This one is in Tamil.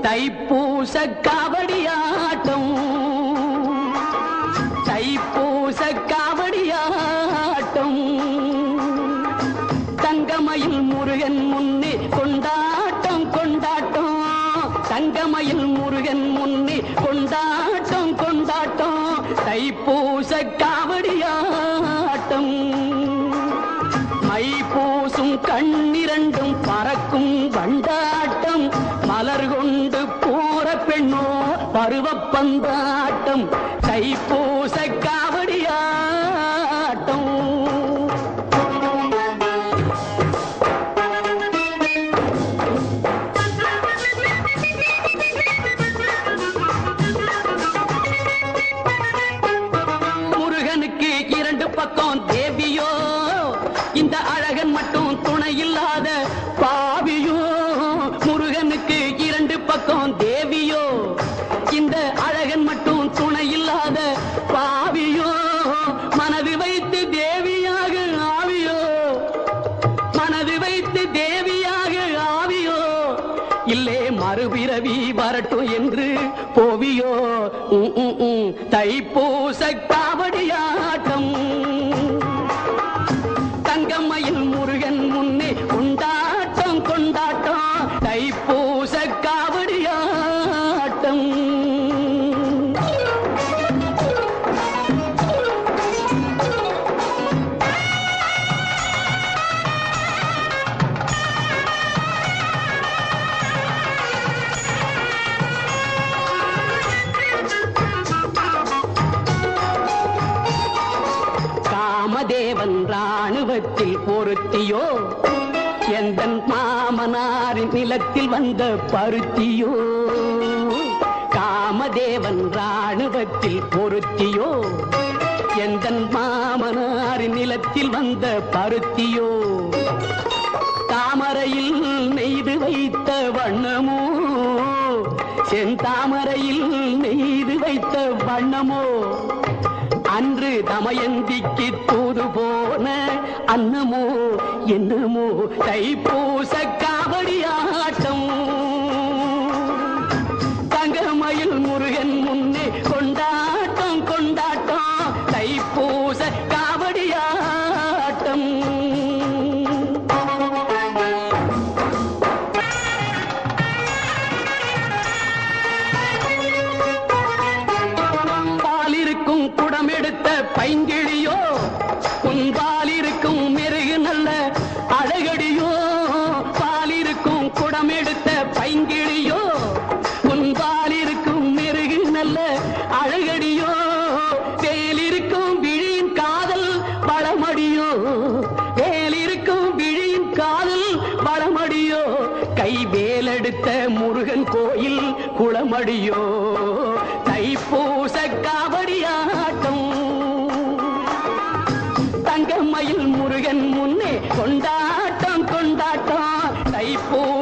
தைப்பூச காவடியாட்டம் தைப்பூச காவடியாட்டம் தங்கமயில் முருகன் முன்னே கொண்டாட்டம் கொண்டாட்டம் தங்கமயில் முருகன் முன்னே கொண்டாட்டம் கொண்டாட்டம் தைப்பூச காவடியாட்டம் மை பூசும் கண்ணிரண்டும் பறக்கும் வண்டாட்டம் மலர் கொண்டு போற பெண்ணோ பருவ பந்தாட்டம் தைப்பூச காவடியாட்டம் முருகனுக்கு இரண்டு பக்கம் தேவியோ இந்த அழகன் மட்டும் துணை இல்லாத பாவியோ முருகனுக்கு இரண்டு பக்கம் தேவியோ இந்த அழகன் மட்டும் துணை இல்லாத பாவியோ மனது வைத்து தேவியாக ஆவியோ மனது வைத்து தேவியாக ஆவியோ இல்லே மறுபிறவி வரட்டும் என்று போவியோ உம், உம், உம். தைப்பூச காவடியாட்டம் தங்கம்மையில் முருகன் முன்னே கொண்டாட்டம் கொண்டாட்டம் தைப்பூச காவடியாட்டம் காமதேவன் ராணுவத்தில் பொருத்தியோ எந்தன் மாமனாரின் நிலத்தில் வந்த பருத்தியோ காமதேவன் ராணுவத்தில் பொருத்தியோ எந்தன் மாமனாரின் நிலத்தில் வந்த பருத்தியோ தாமரையில் நெய்து வைத்த வண்ணமோ செந்தாமரையில் நெய்து வைத்த வண்ணமோ அன்று தமயந்திக்கு தூது போன அன்னமோ என்னமோ தைப்பூச காவடியாட்டம் தங்கமயில் முருகன் முன்னே கொண்டாட்டம் கொண்டாட்டம் தைப்பூச காவடியாட்டம் பாலிருக்கும் குடம் எடுத்த பைங்கிழியோ உன் பாலிருக்கும் மெருகு நல்ல அழகடியோ பாலிருக்கும் குடம் எடுத்த பைங்கிழியோ உன் பாலிருக்கும் மெருகு நல்ல அழகடியோ வேலிருக்கும் விழியின் காதல் வளமடியோ வேலிருக்கும் விழியின் காதல் வளமடியோ கை வேலெடுத்த முருகன் கோயில் குளமடியோ தைப்பூச காவடியாட்டம் தங்கமயில் முருகன் முன்னே கொண்டாட்டம் கொண்டாட்டம் தைப்பூ